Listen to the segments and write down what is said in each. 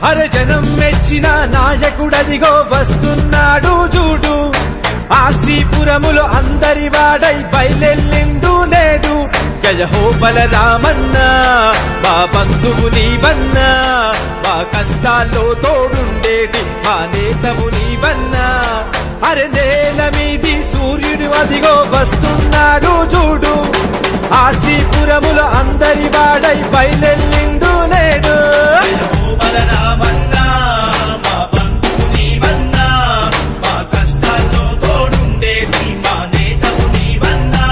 అరే జనం మెచ్చిన నాయకుడదిగో వస్తున్నాడు చూడు ఆర్సీపురములో అందరి వాడై బయలెల్లిండు నేడు జయ హో బలరామన్న మా బంధువు నీవన్నా మా కష్టాల్లో తోడుండేటి మా నేతవు నీవన్నా అరే నేల మీది సూర్యుడు అదిగో వస్తున్నాడు చూడు ఆర్సీపురములో అందరి వాడై బయలెల్లిండు నేడు బలరామన్నా మా బంధువు నీవన్నా మా కష్టాల్లో తోడుండేటి మా నేతవు నీవన్నా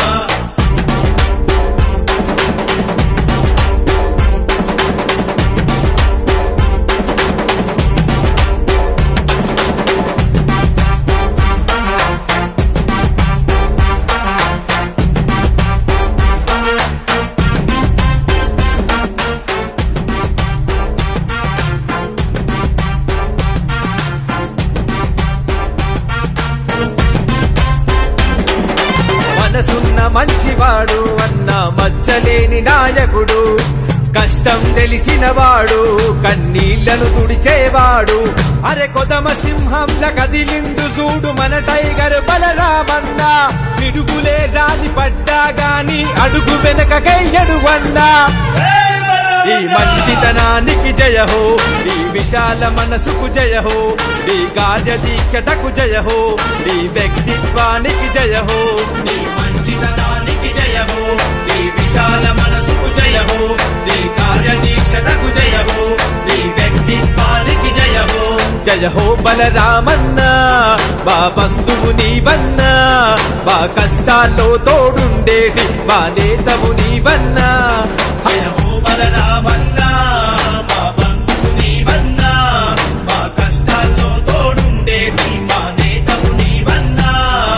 మనసున్న మంచివాడు అన్న మచ్చలేని నాయకుడు కష్టం తెలిసినవాడు కన్నీళ్లను తుడిచేవాడు అరే కొదమ సింహంల కదిలిండు చూడు మన టైగర్ బలరామన్న పిడుగులే రాలి పడ్డా గాని అడుగు వెనకకయ్యడు అన్నా ఈ మంచితనానికి జయ హో ఈ విశాల మనసుకు జయ హో ఈ కార్య దీక్షతకు జయ హో ఈ వ్యక్తిత్వానికి జయ హో నీ మంచితనానికి జయము నీ విశాల మనసుకు జయము నీ కార్యదీక్షతకు జయము నీ వ్యక్తిత్వానికి జయము జయ హో బలరామన్న మా బంధువు నీవన్నా మా కష్టాల్లో తోడుండేటి మా నేతవు నీవన్నా జయము బలరామన్నా మా బంధువు నీవన్నా మా కష్టాల్లో తోడుండేటి మా నేతవు నీవన్నా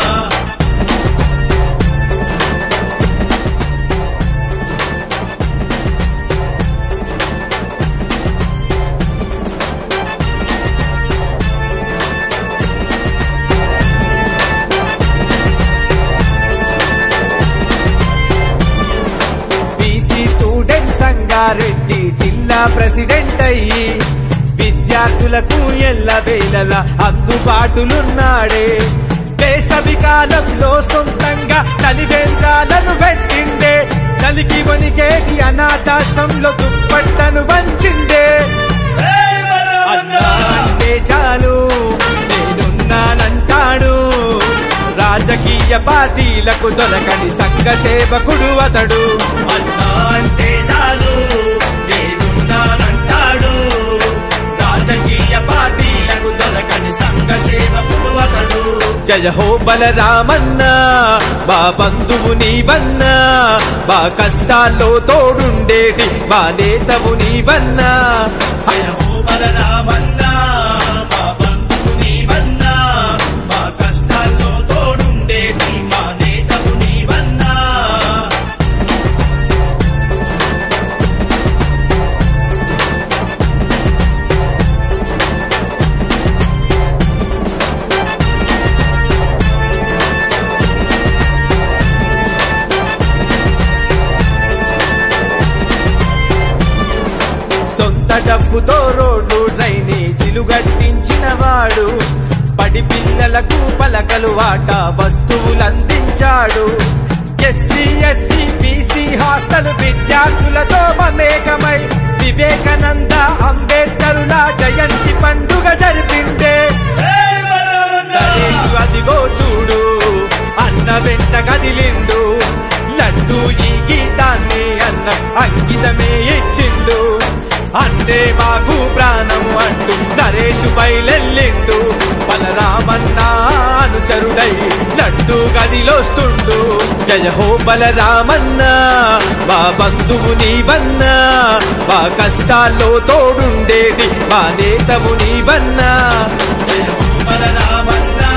బీసీ స్టూడెంట్ సంగారెడ్డి జిల్లా ప్రెసిడెంట్ అయ్యి విద్యార్థులకు ఎల్ల వేళల అందుబాటులున్నాడే వేసవి కాలంలో సొంతంగా చలివేంద్రాలను పెట్టిండే చలికి వణికేటి అనాథాశ్రంలో దుప్పట్టను వంచిండే అన్నా అంటే చాలు నేనున్నానంటాడు రాజకీయ పార్టీలకు దొరకని సంఘ సేవకుడు అతడు అన్నా అంటే చాలు నేనున్నానంటాడు రాజకీయ పార్టీలకు దొరకని సంఘ సేవకుడు అతడు జయ హో బలరామన్న మా బంధువు నీవన్నా మా కష్టాల్లో తోడుండేటి మా నేతవు నీవన్నా జయము బలరామన్నా మా బంధువు నీవన్నా మా కష్టాల్లో తోడుండేటి మా నేతవు నీవన్నా సొంత డబ్బుతో రోడ్లు డ్రైనేజీలు గట్టించిన వాడు పడి పిల్లలకు పలకలు వాట వస్తువులందించాడు ఎస్సీ ఎస్టీ బీసీ హాస్టల్ విద్యార్థులతో మమేకమై వివేకానంద అంబేద్కరుల జయంతి పండుగ జరిపిండే నరేష్ అదిగో చూడు అన్న వెంట కదిలిండు లడ్డు ఈ గీతాన్ని అన్న అంకితమే ఇచ్చిండు అంటే మాకు ప్రాణం అంటూ నరేష్ బయలెల్లిండు బలరామన్న అనుచరుడై లడ్డు గదిలోస్తుండు జయ హో బలరామన్న మా బంధువు నీవన్నా మా కష్టాల్లో తోడుండేటి మా నేతవు నీవన్నా జయము బలరామన్నా